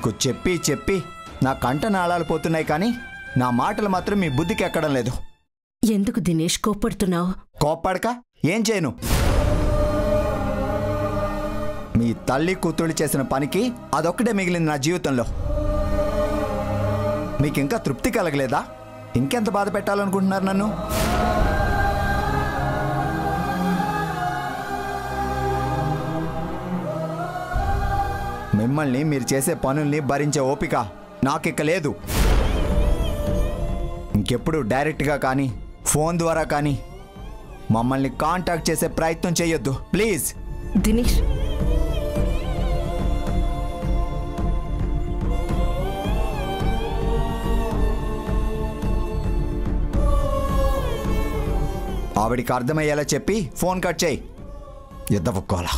మీకు చెప్పి చెప్పి నా కంట నాళాలు పోతున్నాయి కానీ నా మాటలు మాత్రం మీ బుద్ధికి ఎక్కడం లేదు ఎందుకు దినేష్ కోప్పడుతున్నావు కోప్పడక ఏం చేయను మీ తల్లి కూతుళ్ళు చేసిన పనికి అదొక్కటే మిగిలింది నా జీవితంలో మీకు ఇంకా తృప్తి కలగలేదా ఇంకెంత బాధ పెట్టాలనుకుంటున్నారు నన్ను మిమ్మల్ని మీరు చేసే పనుల్ని భరించే ఓపిక నాకిక్క లేదు ఇంకెప్పుడు డైరెక్ట్గా కానీ ఫోన్ ద్వారా కానీ మమ్మల్ని కాంటాక్ట్ చేసే ప్రయత్నం చేయొద్దు ప్లీజ్ దినేష్ ఆవిడికి అర్థమయ్యేలా చెప్పి ఫోన్ కట్ చేయి యుద్ధపుక్కోలా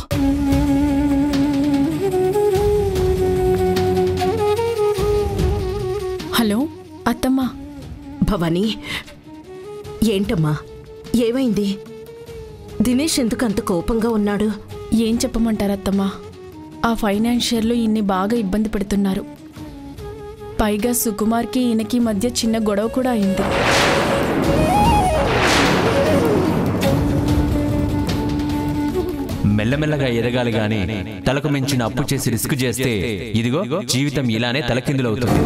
హలో అత్తమ్మ భవానీ ఏంటమ్మా ఏమైంది దినేష్ ఎందుకు అంత కోపంగా ఉన్నాడు ఏం చెప్పమంటారు అత్తమ్మ ఆ ఫైనాన్షియర్లు ఇన్ని బాగా ఇబ్బంది పెడుతున్నారు పైగా సుకుమార్కి ఈయనకి మధ్య చిన్న గొడవ కూడా అయింది మెల్లమెల్లగా ఎదగాలి గాని తలకు మించిన అప్పు చేసి రిస్క్ చేస్తే ఇదిగో జీవితం ఇలానే తలకిందులవుతుంది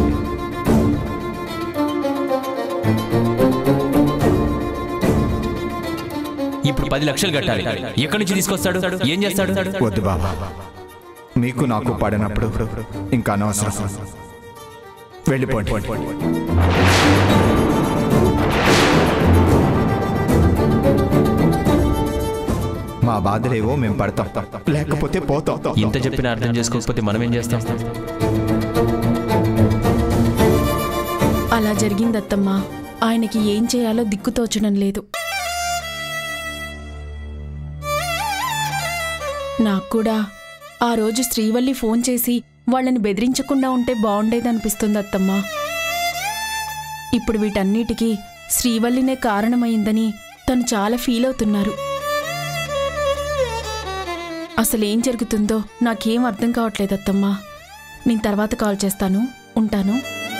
ఇప్పుడు పది లక్షలు కట్టాలి ఎక్కడి నుంచి తీసుకొస్తాడు ఏం చేస్తాడు వద్దు బాబా మీకు నాకు పడినప్పుడు ఇంకా అనవసరం వెళ్ళిపోండి మా బాధలేవో మేము పడతాం లేకపోతే పోతాం ఇంత చెప్పినా అర్థం చేసుకోకపోతే మనం ఏం చేస్తాం అలా జరిగింది అత్తమ్మ ఆయనకి ఏం చేయాలో దిక్కుతోచడం లేదు నాకు కూడా ఆ రోజు శ్రీవల్లి ఫోన్ చేసి వాళ్ళని బెదిరించకుండా ఉంటే బాగుండేదనిపిస్తుంది అత్తమ్మ ఇప్పుడు వీటన్నిటికీ శ్రీవల్లినే కారణమైందని తను చాలా ఫీల్ అవుతున్నారు అసలేం జరుగుతుందో నాకేం అర్థం కావట్లేదు అత్తమ్మా నేను తర్వాత కాల్ చేస్తాను ఉంటాను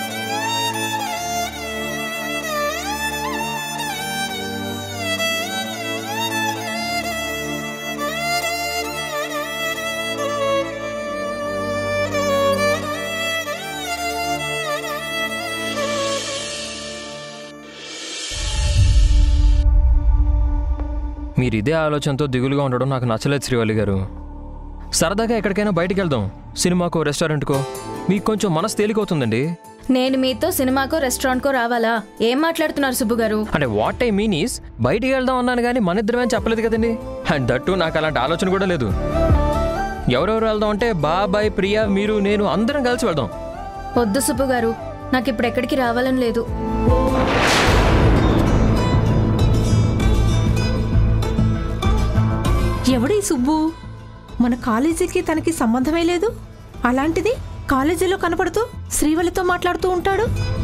మీరు ఇదే ఆలోచనతో దిగులుగా ఉండడం నాకు నచ్చలేదు శ్రీవల్లి గారు సరదాగా ఎక్కడికైనా బయటికి వెళ్దాం సినిమాకో రెస్టారెంట్కో మీకు కొంచెం మనసు తేలికవుతుందండి నేను మీతో సినిమాకో రెస్టారెంట్కో రావాలా ఏం మాట్లాడుతున్నారు సుబ్బు గారు అంటే వాట్ ఐ మీన్ ఈస్ బయటికి వెళ్దాం అన్నాను కానీ మన ఇద్దరమేం చెప్పలేదు కదండి అండ్ దట్టు నాకు అలాంటి ఆలోచన కూడా లేదు ఎవరెవరు వెళ్దాం అంటే బాబాయ్ ప్రియా మీరు నేను అందరం కలిసి వెళ్దాం వద్దు సుబ్బు గారు నాకు ఇప్పుడు ఎక్కడికి రావాలని లేదు ఎవడీ సుబ్బు మన కాలేజీకి తనకి సంబంధమే లేదు అలాంటిది కాలేజీలో కనపడుతూ శ్రీవల్లితో మాట్లాడుతూ ఉంటాడు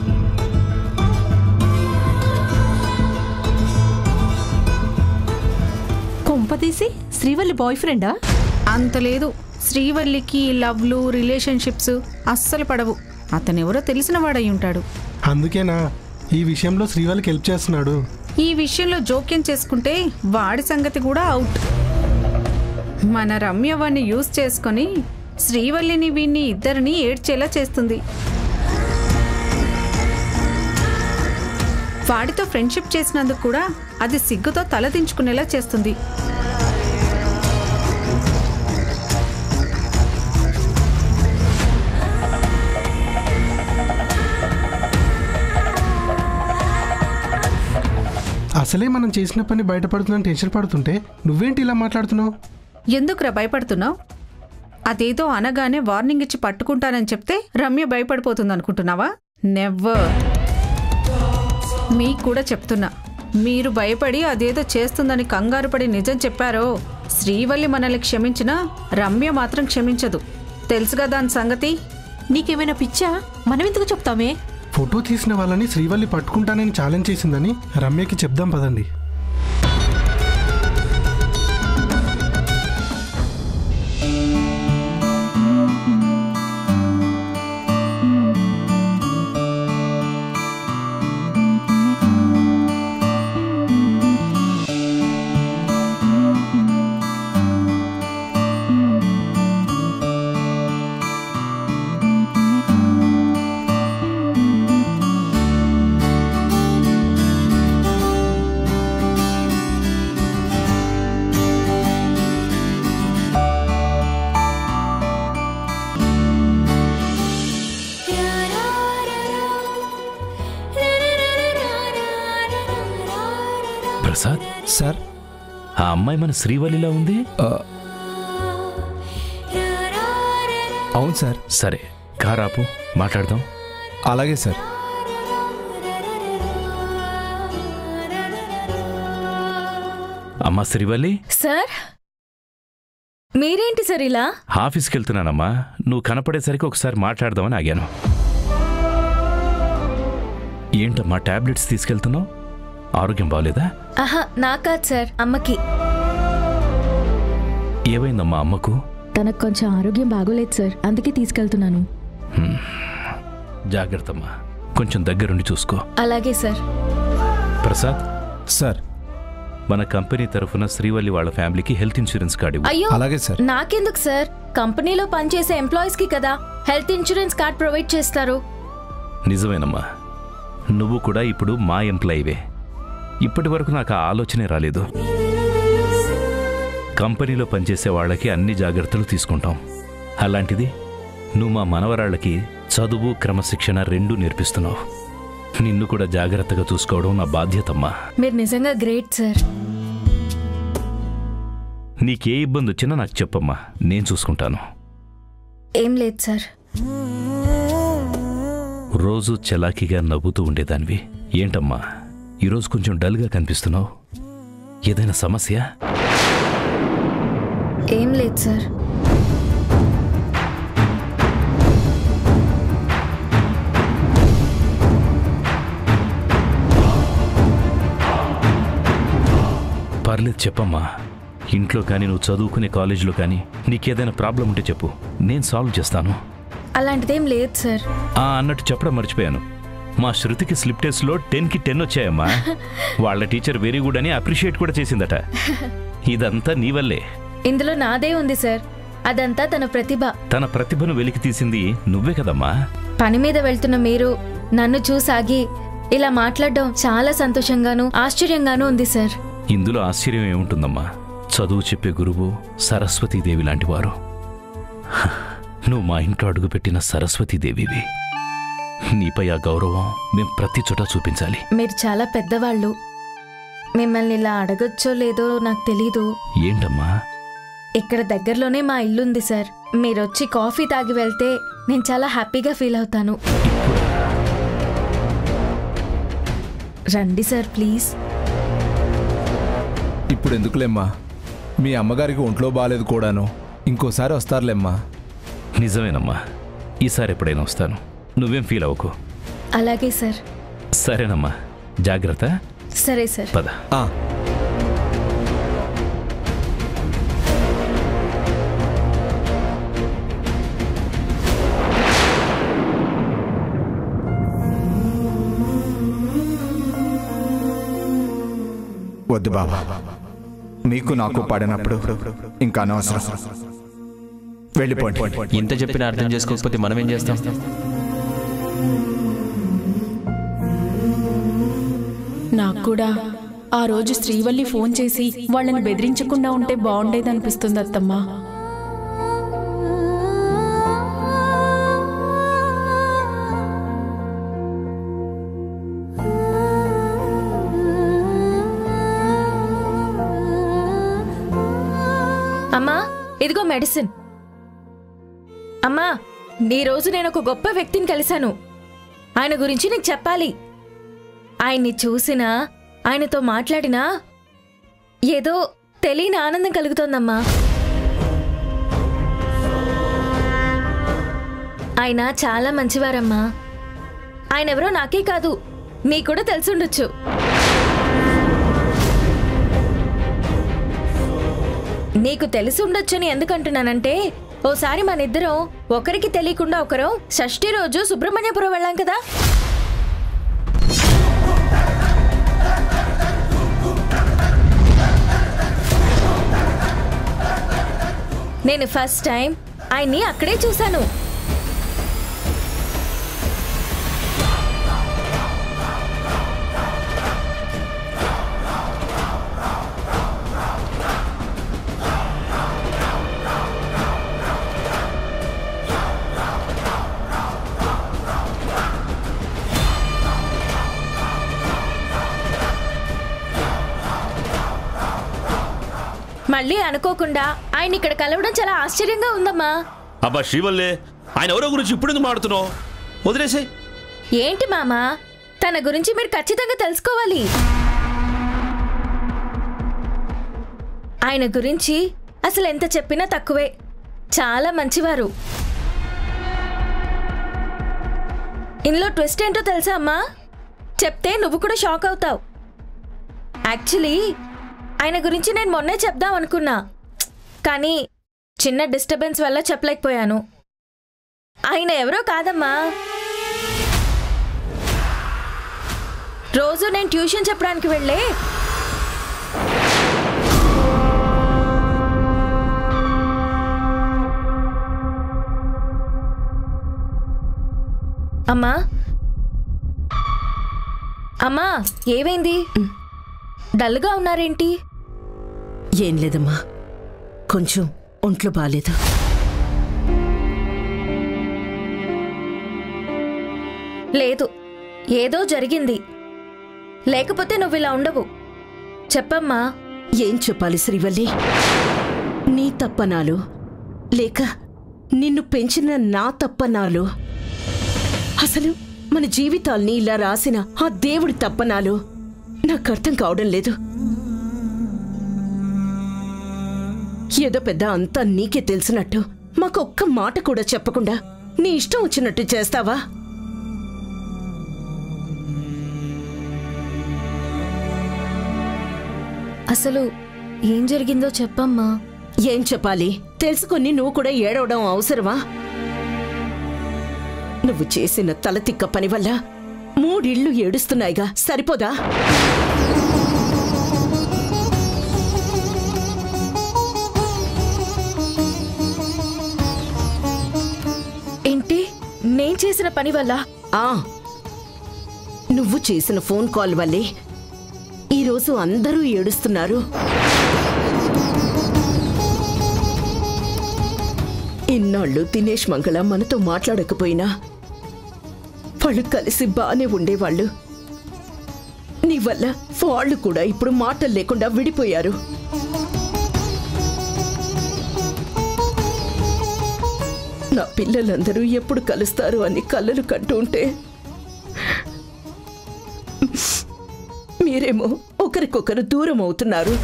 కొంపదీసి శ్రీవల్లి బాయ్ ఫ్రెండా అంత లేదు శ్రీవల్లికి లవ్లు రిలేషన్షిప్స్ అస్సలు పడవు అతనెవరో తెలిసిన వాడై ఉంటాడు అందుకేనా ఈ విషయంలో శ్రీవాళ్ళకి హెల్ప్ చేస్తున్నాడు ఈ విషయంలో జోక్యం చేసుకుంటే వాడి సంగతి కూడా అవుట్ మన రమ్య వాడిని యూజ్ చేసుకొని శ్రీవల్లిని వీణ్ణి ఇద్దరిని ఏడ్చేలా చేస్తుంది వాడితో ఫ్రెండ్షిప్ చేసినందుకు కూడా అది సిగ్గుతో తలదించుకునేలా చేస్తుంది అసలే మనం చేసిన పని బయటపడుతుందని టెన్షన్ పడుతుంటే నువ్వేంటి ఇలా మాట్లాడుతున్నావు ఎందుకురా భయపడుతున్నావు అదేదో అనగానే వార్నింగ్ ఇచ్చి పట్టుకుంటానని చెప్తే రమ్య భయపడిపోతుంది అనుకుంటున్నావా నెవ్వర్ మీకు కూడా చెప్తున్నా మీరు భయపడి అదేదో చేస్తుందని కంగారు పడి నిజం చెప్పారో శ్రీవల్లి మనల్ని క్షమించినా రమ్య మాత్రం క్షమించదు తెలుసుగా దాని సంగతి నీకేమైనా పిచ్చా మనమెందుకు చెప్తామే ఫోటో తీసిన వాళ్ళని శ్రీవల్లి పట్టుకుంటానని ఛాలెంజ్ చేసిందని రమ్యకి చెప్దాం పదండి ప్రసాద్ సార్ ఆ అమ్మాయి మన శ్రీవల్లిలా ఉంది అవును సార్ సరే కారాపు మాట్లాడదాం అలాగే సార్ అమ్మా శ్రీవల్లి సార్ మీరేంటి సార్ ఇలా ఆఫీస్కి వెళ్తున్నానమ్మా నువ్వు కనపడేసరికి ఒకసారి మాట్లాడదామని ఆగాను ఏంటమ్మా టాబ్లెట్స్ తీసుకెళ్తున్నావు ఆరోగ్యం బాగలేదా ఆహా నా కాదు సార్ అమ్మకి ఏమైందమ్మా అమ్మకు తనకు కొంచెం ఆరోగ్యం బాగోలేదు సార్ అందుకే తీసుకెళ్తున్నాను హ్మ్. జాగ్రత్తమ్మా కొంచెం దగ్గరుండి చూసుకో అలాగే సార్ ప్రసాద్ సార్ మన కంపెనీ తరఫున శ్రీవల్లి వాళ్ళ ఫ్యామిలీకి హెల్త్ ఇన్సూరెన్స్ కార్డు ఇవ్వు. అయ్యో అలాగే సార్ నాకెందుకు సార్ కంపెనీలో పనిచేసే ఎంప్లాయీస్ కి కదా హెల్త్ ఇన్సూరెన్స్ కార్డ్ ప్రొవైడ్ చేస్తారు నిజమేనమ్మా నువ్వు కూడా ఇప్పుడు మా ఎంప్లాయీవే ఇప్పటి వరకు నాకు ఆ ఆలోచనే రాలేదు కంపెనీలో పనిచేసే వాళ్ళకి అన్ని జాగ్రత్తలు తీసుకుంటాం అలాంటిది నువ్వు మా మనవరాళ్ళకి చదువు క్రమశిక్షణ రెండూ నేర్పిస్తున్నావు నిన్ను కూడా జాగ్రత్తగా చూసుకోవడం నా బాధ్యతమ్మా మీరు నిజంగా గ్రేట్ సార్ నీకే ఇబ్బంది వచ్చినా నాకు చెప్పమ్మా నేను చూసుకుంటాను ఏం లేదు సార్ రోజు చలాకీగా నవ్వుతూ ఉండేదానివి ఏంటమ్మా ఈరోజు కొంచెం డల్గా కనిపిస్తున్నావు ఏదైనా సమస్య ఏం లేదు సార్ పర్లేదు చెప్పమ్మా ఇంట్లో కానీ నువ్వు చదువుకునే కాలేజీలో కానీ నీకేదైనా ప్రాబ్లం ఉంటే చెప్పు నేను సాల్వ్ చేస్తాను అలాంటిదేం లేదు సార్ ఆ అన్నట్టు చెప్పడం మర్చిపోయాను మా శృతికి స్లిప్ టెస్ట్లో టెన్కి టెన్ వచ్చాయమ్మా వాళ్ళ టీచర్ వెరీ గుడ్ అని అప్రిషియేట్ కూడా చేసిందట ఇదంతా నీ వల్లే ఇందులో నాదే ఉంది సార్ అదంతా తన ప్రతిభ తన ప్రతిభను వెలికి తీసింది నువ్వే కదమ్మా పని మీద వెళ్తున్న మీరు నన్ను చూసాగి ఇలా మాట్లాడడం చాలా సంతోషంగాను ఆశ్చర్యంగానూ ఉంది సార్ ఇందులో ఆశ్చర్యం ఏముంటుందమ్మా చదువు చెప్పే గురువు సరస్వతీదేవి లాంటివారు హ, నువ్వు మా ఇంట్లో అడుగుపెట్టిన సరస్వతీదేవివి నీపై ఆ గౌరవం మేం ప్రతి చోట చూపించాలి మీరు చాలా పెద్దవాళ్ళు మిమ్మల్ని ఇలా అడగొచ్చో లేదో నాకు తెలీదు ఏంటమ్మా ఇక్కడ దగ్గరలోనే మా ఇల్లుంది సార్ మీరొచ్చి కాఫీ తాగి వెళ్తే నేను చాలా హ్యాపీగా ఫీల్ అవుతాను రండి సార్ ప్లీజ్ ఇప్పుడు ఎందుకులేమ్మా మీ అమ్మగారికి ఒంట్లో బాగాలేదు కూడాను ఇంకోసారి వస్తారులేమ్మా నిజమేనమ్మా ఈసారి ఎప్పుడైనా వస్తాను నువ్వేం ఫీల్ అవ్వకు అలాగే సార్ సరేనమ్మా జాగ్రత్త సరే సార్ పద వద్దు బాబా మీకు నాకు పడినప్పుడు ఇంకా అనవసరం వెళ్ళిపోండి ఇంత చెప్పినా అర్థం చేసుకోకపోతే మనం ఏం చేస్తాం నాకు కూడా ఆ రోజు శ్రీవల్లి ఫోన్ చేసి వాళ్ళని బెదిరించకుండా ఉంటే బాగుండేదనిపిస్తుంది అత్తమ్మా అమ్మా ఇదిగో మెడిసిన్ అమ్మా ఈ రోజు నేను ఒక గొప్ప వ్యక్తిని కలిశాను ఆయన గురించి నీకు చెప్పాలి ఆయన్ని చూసినా ఆయనతో మాట్లాడినా ఏదో తెలియని ఆనందం కలుగుతోందమ్మా ఆయన చాలా మంచివారమ్మా ఆయన ఎవరో నాకే కాదు నీకు కూడా తెలిసుండొచ్చు నీకు తెలిసి ఉండొచ్చని ఎందుకంటున్నానంటే ఓసారి మన ఇద్దరం ఒకరికి తెలియకుండా ఒకరు షష్ఠి రోజు సుబ్రహ్మణ్యపురం వెళ్ళాం కదా నేను ఫస్ట్ టైం ఆయన్ని అక్కడే చూశాను మళ్ళీ అనుకోకుండా ఆయన ఇక్కడ కలవడం చాలా ఆశ్చర్యంగా ఉందమ్మా అబ్బా శ్రీవల్లే ఆయన ఎవరో గురించి ఇప్పుడు ఎందుకు మాడుతున్నావు వదిలేసే ఏంటి మామా తన గురించి మీరు ఖచ్చితంగా తెలుసుకోవాలి ఆయన గురించి అసలు ఎంత చెప్పినా తక్కువే చాలా మంచివారు ఇందులో ట్విస్ట్ ఏంటో తెలుసా అమ్మా చెప్తే నువ్వు కూడా షాక్ అవుతావు యాక్చువల్లీ ఆయన గురించి నేను మొన్నే చెప్దాం అనుకున్నా కానీ చిన్న డిస్టర్బెన్స్ వల్ల చెప్పలేకపోయాను ఆయన ఎవరో కాదమ్మా రోజు నేను ట్యూషన్ చెప్పడానికి వెళ్ళే అమ్మా అమ్మా ఏమైంది డల్గా ఉన్నారేంటి ఏం లేదమ్మా కొంచెం ఒంట్లో బాలేదు లేదు ఏదో జరిగింది లేకపోతే నువ్వు ఇలా ఉండవు చెప్పమ్మా ఏం చెప్పాలి శ్రీవల్లి నీ తప్పనాలు లేక నిన్ను పెంచిన నా తప్పనాలు అసలు మన జీవితాల్ని ఇలా రాసిన ఆ దేవుడి తప్పనాలు నాకు అర్థం కావడం లేదు ఏదో పెద్ద అంతా నీకే తెలిసినట్టు మాకు ఒక్క మాట కూడా చెప్పకుండా నీ ఇష్టం వచ్చినట్టు చేస్తావా అసలు ఏం జరిగిందో చెప్పమ్మా ఏం చెప్పాలి తెలుసుకొని నువ్వు కూడా ఏడవడం అవసరమా నువ్వు చేసిన తలతిక్క పని వల్ల మూడిళ్ళు ఏడుస్తున్నాయిగా సరిపోదా ఏంటి నేను చేసిన పని వల్ల ఆ నువ్వు చేసిన ఫోన్ కాల్ వల్లే ఈరోజు అందరూ ఏడుస్తున్నారు ఇన్నాళ్ళు దినేష్ మంగళ మనతో మాట్లాడకపోయినా వాళ్ళు కలిసి బానే ఉండేవాళ్ళు నీ వల్ల వాళ్ళు కూడా ఇప్పుడు మాటలు లేకుండా విడిపోయారు నా పిల్లలందరూ ఎప్పుడు కలుస్తారు అని కళ్ళలు కంటూ ఉంటే మీరేమో ఒకరికొకరు దూరం అవుతున్నారు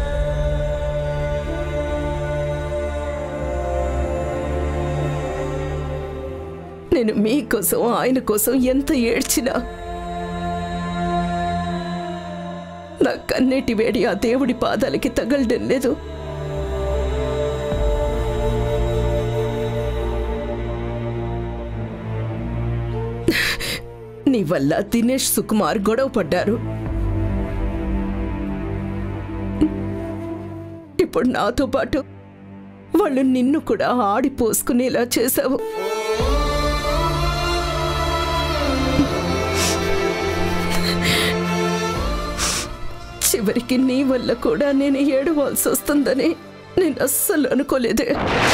నేను మీకోసం ఆయన కోసం ఎంత ఏడ్చినా నా కన్నీటి వేడి ఆ దేవుడి పాదాలకి తగలడం లేదు నీ వల్ల దినేష్ సుకుమార్ గొడవ పడ్డారు ఇప్పుడు నాతో పాటు వాళ్ళు నిన్ను కూడా ఆడిపోసుకునేలా చేశావు చివరికి నీ వల్ల కూడా నేను ఏడవాల్సి వస్తుందని నేను అస్సలు అనుకోలేదే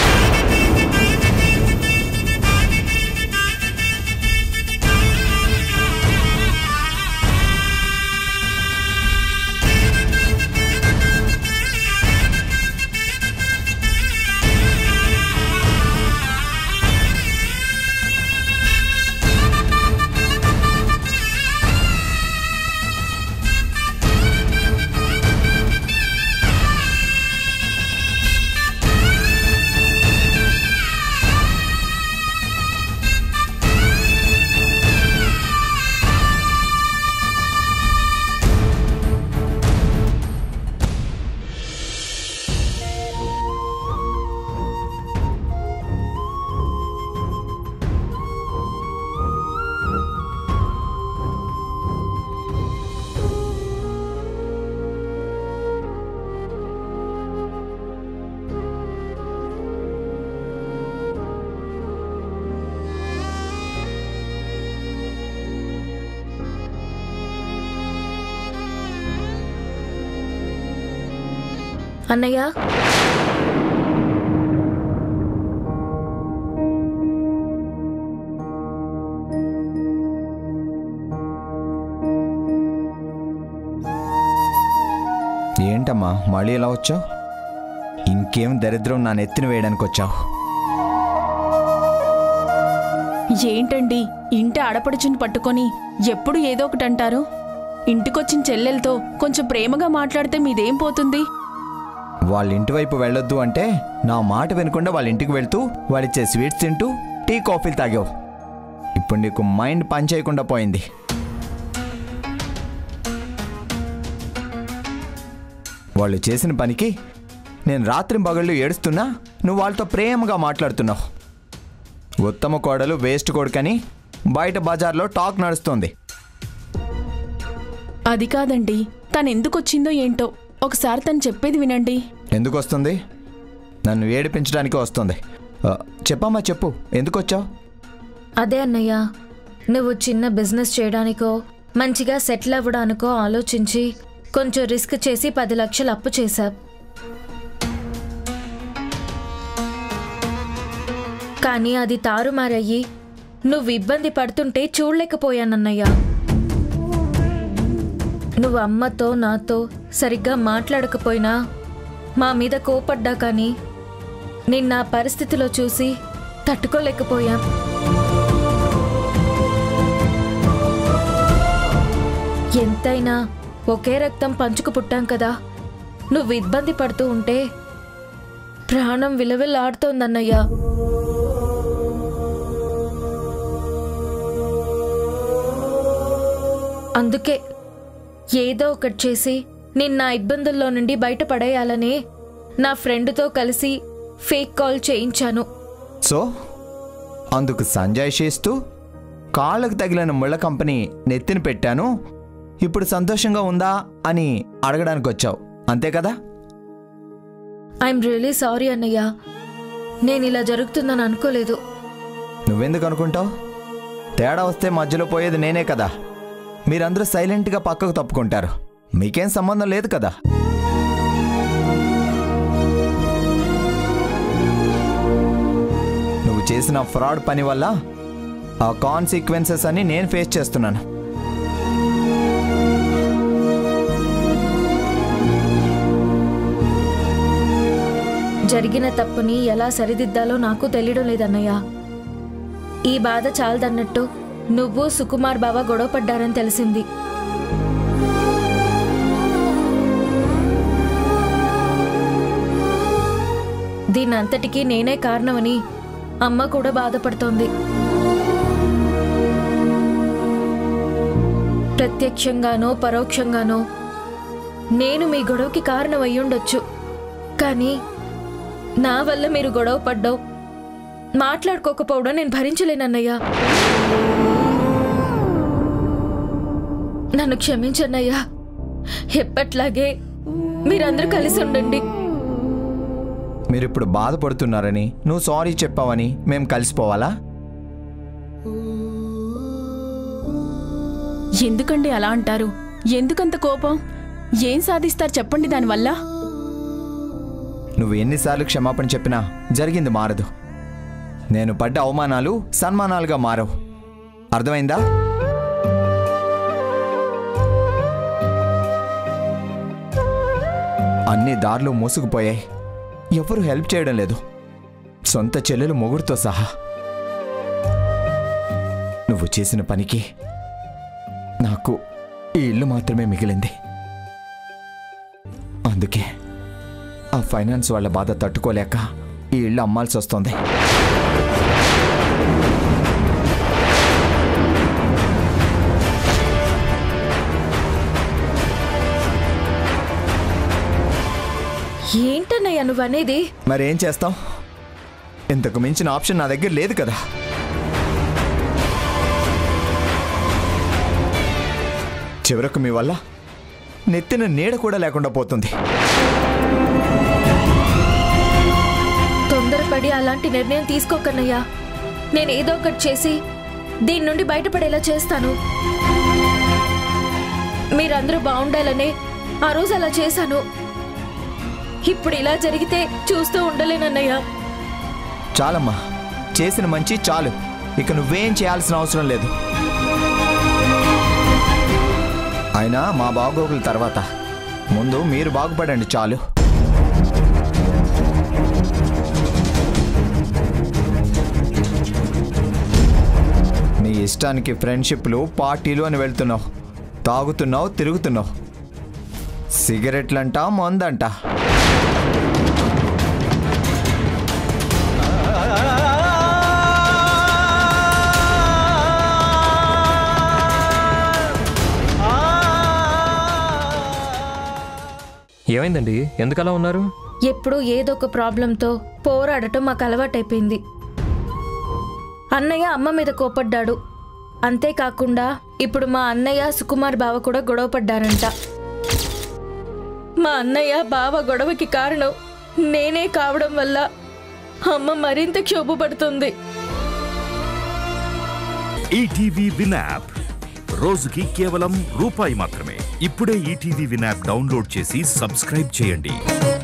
అన్నయ్య ఏంటమ్మా మళ్ళీ ఇలా వచ్చావు ఇంకేం దరిద్రం నా నెత్తిన వేయడానికి వచ్చావు ఏంటండి ఇంటి ఆడపడుచుని పట్టుకొని ఎప్పుడు ఏదో ఒకటి అంటారు ఇంటికొచ్చిన చెల్లెలతో కొంచెం ప్రేమగా మాట్లాడితే మీదేం పోతుంది వాళ్ళ ఇంటి వైపు వెళ్ళొద్దు అంటే నా మాట వినకుండా వాళ్ళ ఇంటికి వెళ్తూ వాళ్ళిచ్చే స్వీట్స్ తింటూ టీ కాఫీలు తాగావు ఇప్పుడు నీకు మైండ్ పని చేయకుండా పోయింది వాళ్ళు చేసిన పనికి నేను రాత్రి పగళ్ళు ఏడుస్తున్నా నువ్వు వాళ్ళతో ప్రేమగా మాట్లాడుతున్నావు ఉత్తమ కోడలు వేస్ట్ కొడుకని బయట బజార్లో టాక్ నడుస్తోంది అది కాదండి తను ఎందుకు వచ్చిందో ఏంటో ఒకసారి తను చెప్పేది వినండి ఎందుకు వస్తుంది నన్ను ఏడిపించడానికి వస్తుంది ఆ, చెప్పమ్మా చెప్పు ఎందుకు వచ్చావు అదే అన్నయ్య నువ్వు చిన్న బిజినెస్ చేయడానికో మంచిగా సెటిల్ అవ్వడానికో ఆలోచించి కొంచెం రిస్క్ చేసి పది లక్షలు అప్పు చేశావు కానీ అది తారుమారయ్యి నువ్వు ఇబ్బంది పడుతుంటే చూడలేకపోయానన్నయ్య నువ్వు అమ్మతో నాతో సరిగ్గా మాట్లాడకపోయినా మా మీద కోపడ్డా కానీ నిన్న ఆ పరిస్థితిలో చూసి తట్టుకోలేకపోయాం ఎంతైనా ఒకే రక్తం పంచుకు పుట్టాం కదా నువ్వు ఇబ్బంది పడుతూ ఉంటే ప్రాణం విలవిల్లాడుతోందన్నయ్యా అందుకే ఏదో ఒకటి చేసి నిన్న ఆ ఇబ్బందుల్లో నుండి బయటపడేయాలని నా ఫ్రెండ్తో కలిసి ఫేక్ కాల్ చేయించాను సో అందుకు సంజయ్ చేస్తూ కాళ్ళకు తగిలిన ముళ్ళ కంపెనీ నెత్తిన పెట్టాను ఇప్పుడు సంతోషంగా ఉందా అని అడగడానికి వచ్చావు అంతే కదా ఐఎమ్ రియలీ సారీ అన్నయ్య నేను ఇలా జరుగుతుందని అనుకోలేదు నువ్వెందుకు అనుకుంటావు తేడా వస్తే మధ్యలో పోయేది నేనే కదా మీరందరూ సైలెంట్గా పక్కకు తప్పుకుంటారు మీకేం సంబంధం లేదు కదా నువ్వు చేసిన ఫ్రాడ్ పని వల్ల ఆ కాన్సిక్వెన్సెస్ అని నేను ఫేస్ చేస్తున్నాను జరిగిన తప్పుని ఎలా సరిదిద్దాలో నాకు తెలియడం లేదన్నయ్య ఈ బాధ చాలదన్నట్టు నువ్వు సుకుమార్ బావ గొడవ పడ్డారని తెలిసింది దీనంతటికీ నేనే కారణమని అమ్మ కూడా బాధపడుతోంది ప్రత్యక్షంగానో పరోక్షంగానో నేను మీ గొడవకి కారణం అయ్యుండొచ్చు కానీ నా వల్ల మీరు గొడవ పడ్డావు మాట్లాడుకోకపోవడం నేను భరించలేనన్నయ్యా నన్ను క్షమించన్నయ్యా ఎప్పట్లాగే మీరందరూ కలిసి ఉండండి మీరు ఇప్పుడు బాధపడుతున్నారని నువ్వు సారీ చెప్పావని మేము కలిసిపోవాలా ఎందుకండి అలా అంటారు ఎందుకంత కోపం ఏం సాధిస్తారు చెప్పండి దానివల్ల నువ్వు ఎన్నిసార్లు క్షమాపణ చెప్పినా జరిగింది మారదు నేను పడ్డ అవమానాలు సన్మానాలుగా మారవు అర్థమైందా అన్ని దారులు మూసుకుపోయాయి ఎవరు హెల్ప్ చేయడం లేదు సొంత చెల్లెలు మొగుడుతో సహా నువ్వు చేసిన పనికి నాకు ఈ ఇల్లు మాత్రమే మిగిలింది అందుకే ఆ ఫైనాన్స్ వాళ్ళ బాధ తట్టుకోలేక ఈ ఇల్లు అమ్మాల్సి వస్తుంది ఏంటన్నయ్య నువ్వనేది మరేం చేస్తాం ఇంతకు మించిన ఆప్షన్ నా దగ్గర లేదు కదా చివరకు మీ వల్ల నెత్తిన నీడ కూడా లేకుండా పోతుంది తొందరపడి అలాంటి నిర్ణయం తీసుకోకన్నయ్యా నేను ఏదో ఒకటి చేసి దీని నుండి బయటపడేలా చేస్తాను మీరందరూ బాగుండాలనే ఆ రోజు అలా చేశాను ఇప్పుడు ఇలా జరిగితే చూస్తూ ఉండలేనన్నయ్యా చాలమ్మా చేసిన మంచి చాలు ఇక నువ్వేం చేయాల్సిన అవసరం లేదు అయినా మా బాగోగుల తర్వాత ముందు మీరు బాగుపడండి చాలు ఇష్టానికి ఫ్రెండ్షిప్లు పార్టీలు అని వెళ్తున్నావు తాగుతున్నావు తిరుగుతున్నావు సిగరెట్లంట మందంట ఏమైందండి ఎందుకలా ఉన్నారు ఎప్పుడూ ఏదో ఒక ప్రాబ్లంతో పోరాడటం మాకు అలవాటైపోయింది అన్నయ్య అమ్మ మీద కోపడ్డాడు అంతేకాకుండా ఇప్పుడు మా అన్నయ్య సుకుమార్ బావ కూడా గొడవ పడ్డారంట మా అన్నయ్య బావ గొడవకి కారణం నేనే కావడం వల్ల అమ్మ మరింత క్షోభపడుతుంది ఈటీవీ విన్ యాప్ రోజుకి కేవలం రూపాయి మాత్రమే ఇప్పుడే ఈటీవీ విన్ యాప్ డౌన్లోడ్ చేసి సబ్స్క్రైబ్ చేయండి